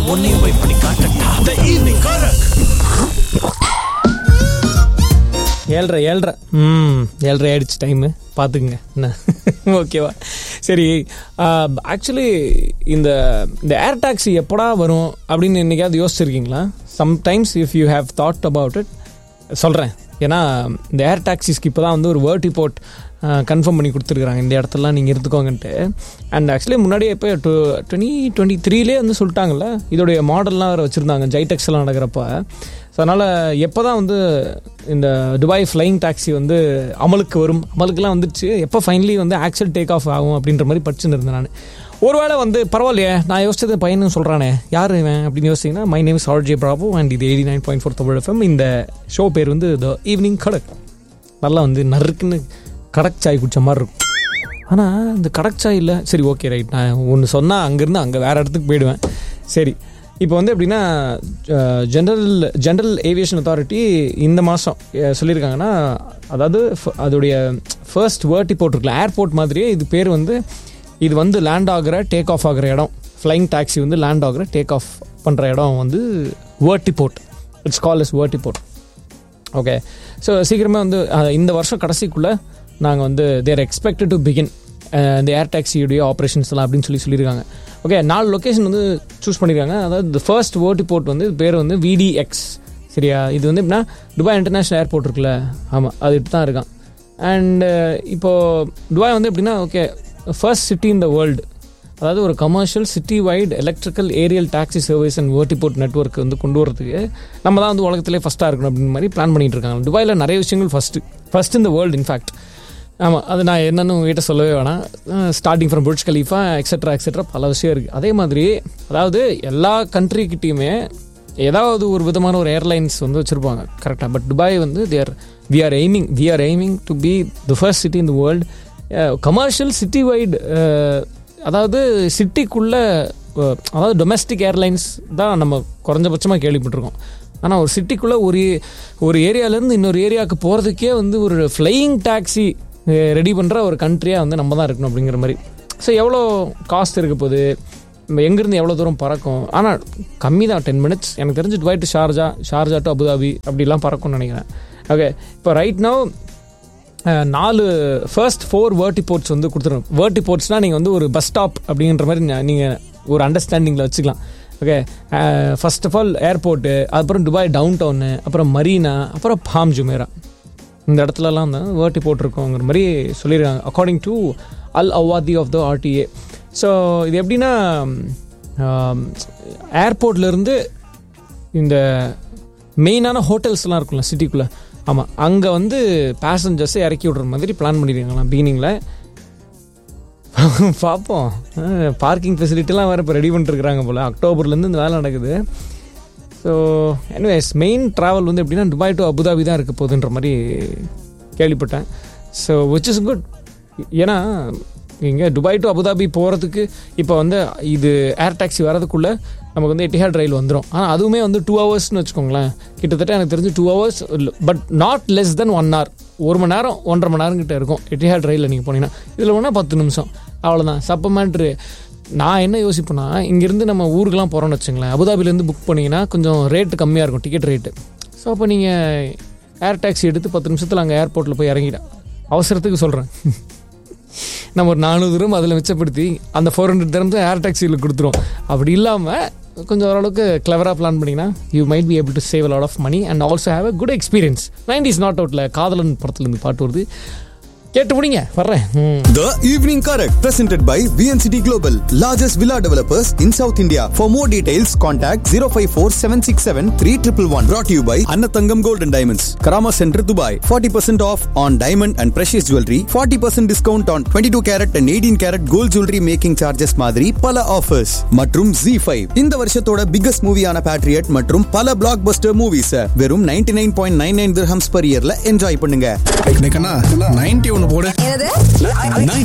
உன்னையும் போய் பண்ணி காட்டட்டா த ஈவினிங் கரக் ஏழ்ரை ஏழ்ரை ம் ஏழ்ரை ஆயிடுச்சு டைமு பார்த்துக்குங்க என்ன ஓகேவா சரி ஆக்சுவலி இந்த இந்த ஏர் டாக்ஸி எப்படா வரும் அப்படின்னு என்னைக்காவது யோசிச்சிருக்கீங்களா sometimes if you have thought about it சொல்கிறேன் ஏன்னா இந்த ஏர் டாக்ஸிஸ்க்கு இப்போ தான் வந்து ஒரு வேர்ட்டி போர்ட் கன்ஃபார்ம் பண்ணி கொடுத்துருக்குறாங்க இந்த இடத்துலலாம் நீங்கள் இருந்துக்கோங்கன்ட்டு அண்ட் ஆக்சுவலி முன்னாடியே இப்போ டூ டுவெண்ட்டி டுவெண்ட்டி த்ரீலே வந்து சொல்லிட்டாங்கல்ல இதோடைய மாடல்லாம் வேறு வச்சுருந்தாங்க ஜைடெக்ஸ்லாம் நடக்கிறப்ப ஸோ அதனால் எப்போ தான் வந்து இந்த துபாய் ஃப்ளைங் டாக்ஸி வந்து அமலுக்கு வரும் அமலுக்குலாம் வந்துடுச்சு எப்போ ஃபைனலி வந்து ஆக்சுவல் டேக் ஆஃப் ஆகும் அப்படின்ற மாதிரி படிச்சுன்னு இருந்தேன் நான் ஒருவேளை வந்து பரவாயில்லையே நான் யோசிச்சது பையனும் சொல்கிறானே யார் இவன் அப்படின்னு யோசிச்சிங்கன்னா my name is RJ Prabhu and இது eighty nine point four Tamil FM இந்த ஷோ பேர் வந்து த ஈவினிங் கடக் நல்லா வந்து நறுக்குன்னு கடக் சாய் குடிச்ச மாதிரி இருக்கும் ஆனால் இந்த கடக் சாய் இல்லை சரி ஓகே ரைட் நான் ஒன்று சொன்னால் அங்கேருந்து அங்கே வேறு இடத்துக்கு போயிடுவேன் சரி இப்போ வந்து எப்படின்னா ஜென்ரல் ஜென்ரல் ஏவியேஷன் அத்தாரிட்டி இந்த மாதம் சொல்லியிருக்காங்கன்னா அதாவது ஃப- அதோடைய ஃபர்ஸ்ட் வேர்ட்டி போட்டிருக்கல ஏர்போர்ட் மாதிரியே இது பேர் வந்து இது வந்து லேண்ட் ஆகிற டேக் ஆஃப் ஆகிற இடம் ஃப்ளைங் டாக்ஸி வந்து லேண்ட் ஆகிற டேக் ஆஃப் பண்ணுற இடம் வந்து vertiport it's call is vertiport okay so சீக்கிரமே வந்து அஹ், இந்த வருஷம் கடைசிக்குள்ளே நாங்கள் வந்து தேர் எக்ஸ்பெக்டட் டு பிகின் இந்த ஏர் டாக்ஸியுடைய ஆப்ரேஷன்ஸ் எல்லாம் அப்படின்னு சொல்லி சொல்லியிருக்காங்க ஓகே நாலு லொக்கேஷன் வந்து சூஸ் பண்ணியிருக்காங்க அதாவது ஃபர்ஸ்ட் வேர்ட்டி போர்ட் வந்து இது பேர் வந்து விடிஎக்ஸ் சரியா இது வந்து எப்படின்னா துபாய் இன்டர்நேஷ்னல் ஏர்போர்ட் இருக்குல்ல ஆமாம் அது இப்படி தான் இருக்கான் அண்ட் இப்போது துபாய் வந்து எப்படின்னா okay first city in the world அதாவது ஒரு commercial city wide electrical aerial taxi service and vertiport network வந்து கொண்டு வரதுக்கு நம்ம தான் வந்து உலகத்திலே ஃபஸ்ட்டாக இருக்கணும் அப்படின்னு மாதிரி பிளான் பண்ணிட்டு இருக்காங்க துபாயில் நிறைய விஷயங்கள் ஃபஸ்ட்டு ஃபர்ஸ்ட் இந்த வேர்ல்டு இன்ஃபேக்ட் ஆமாம் அது நான் என்னன்னு உங்ககிட்ட சொல்லவே வேணாம் starting from Burj Khalifa etcetera etcetera பல விஷயம் இருக்குது அதே மாதிரி அதாவது எல்லா கண்ட்ரிக்கிட்டையுமே ஏதாவது ஒரு விதமான ஒரு ஏர்லைன்ஸ் வந்து வச்சுருப்பாங்க கரெக்டாக பட் துபாய் வந்து there we are aiming we are aiming to be the first city in the world commercial city wide அதாவது சிட்டிக்குள்ளே அதாவது டொமஸ்டிக் ஏர்லைன்ஸ் தான் நம்ம குறைஞ்சபட்சமாக கேள்விப்பட்டிருக்கோம் ஆனால் ஒரு சிட்டிக்குள்ளே ஒரு ஒரு ஏரியாலேருந்து இன்னொரு ஏரியாவுக்கு போகிறதுக்கே வந்து ஒரு ஃப்ளையிங் டாக்ஸி ரெடி பண்ணுற ஒரு கண்ட்ரியாக வந்து நம்ம தான் இருக்கணும் அப்படிங்கிற மாதிரி ஸோ எவ்வளோ காஸ்ட் இருக்க போகுது நம்ம எங்கேருந்து எவ்வளோ தூரம் பறக்கும் ஆனால் கம்மி தான் டென் மினிட்ஸ் எனக்கு தெரிஞ்சு Dubai to Sharjah Sharjah to Abu Dhabi அப்படிலாம் பறக்கும்னு நினைக்கிறேன் ஓகே இப்போ ரைட் நோ நாலு ஃபர்ஸ்ட் ஃபோர் வேர்ட்டி போர்ட்ஸ் வந்து கொடுத்துருவோம் வேர்ட்டி போர்ட்ஸ்னால் நீங்கள் வந்து ஒரு பஸ் ஸ்டாப் அப்படின்ற மாதிரி நீங்கள் ஒரு அண்டர்ஸ்டாண்டிங்கில் வச்சுக்கலாம் okay first of all airport அப்புறம் துபாய் டவுன் டவுனு அப்புறம் மரீனா அப்புறம் பாம் ஜுமேரா இந்த இடத்துலலாம் வந்து வேர்ட்டி போட்டிருக்கோங்கிற மாதிரி சொல்லியிருக்காங்க according to Al Awadhi of the RTA so இது எப்படின்னா ஏர்போர்ட்லேருந்து இந்த மெயினான ஹோட்டல்ஸ்லாம் இருக்கும்ல சிட்டிக்குள்ளே ஆமாம் அங்கே வந்து பேசஞ்சர்ஸை இறக்கி விடுற மாதிரி பிளான் பண்ணியிருக்காங்களாம் பீனிங்கில் பார்ப்போம் பார்க்கிங் ஃபெசிலிட்டிலாம் வேறு இப்போ ரெடி பண்ணிட்டுருக்குறாங்க போல் அக்டோபர்லேருந்து இந்த வேலை நடக்குது ஸோ எனிவேஸ் மெயின் ட்ராவல் வந்து எப்படின்னா துபாய் டு அபுதாபி தான் இருக்க போகுதுன்ற மாதிரி கேள்விப்பட்டேன் ஸோ விச் இஸ் குட் ஏன்னா இங்கே துபாய் டு அபுதாபி போகிறதுக்கு இப்போ வந்து இது ஏர் டாக்ஸி வரதுக்குள்ளே நமக்கு வந்து எட்டிஹாட் ரயில் வந்துடும் ஆனால் அதுவுமே வந்து டூ ஹவர்ஸ்னு வச்சுக்கோங்களேன் கிட்டத்தட்ட எனக்கு தெரிஞ்சு two hours but not less than one hour ஒரு மணி நேரம் ஒன்றரை மணி நேரம் கிட்ட இருக்கும் எட்டிஹாட் ரயிலில் நீங்கள் போனீங்கன்னா இதில் வேணால் பத்து நிமிஷம் அவ்வளோதான் சப்பமேட்ரு நான் என்ன யோசிப்பேன்னா இங்கேருந்து நம்ம ஊருக்கெலாம் போகிறோம்னு வச்சுங்களேன் அபுதாபிலேருந்து புக் பண்ணிங்கன்னா கொஞ்சம் ரேட்டு கம்மியாக இருக்கும் டிக்கெட் ரேட்டு ஸோ அப்போ நீங்கள் ஏர் டாக்ஸி எடுத்து பத்து நிமிஷத்தில் அங்கே ஏர்போர்ட்டில் போய் இறங்கிட்டேன் அவசரத்துக்கு சொல்கிறேன் நம்ம ஒரு நானூறு ரூம் அதில் மிச்சப்படுத்தி அந்த ஃபோர் ஹண்ட்ரட் தரம்ஸ் ஏர் டாக்ஸியில் கொடுத்துரும் அப்படி இல்லாமல் கொஞ்சம் ஓரளவுக்கு கிளவராக பிளான் பண்ணிங்கன்னா you might be able to save lot of money and also have a good experience ninety is not அவுட்டில் காதலன் படத்துலேருந்து பாட்டு வருது கேட்டு முடிங்க வர்றேன் ம் The Evening Correct, presented by VNCT Global, largest villa developers in South India. For more details, contact 054 767 3111. Brought to you by Annatangam Gold and Diamonds, Karama Center, Dubai. 40% off on diamond and precious jewelry. 40% discount on 22 carat and 18 carat gold jewelry making charges மாதிரி பல offers மற்றும் Z5 இந்த வருஷத்தோட biggest மூவியான Patriot மற்றும் பல black Bastar movies வெறும் 99.99 nine point nine nine dirhams per இயர்ல enjoy பண்ணுங்க நைன்டி ஒன்று போடு என்னது 90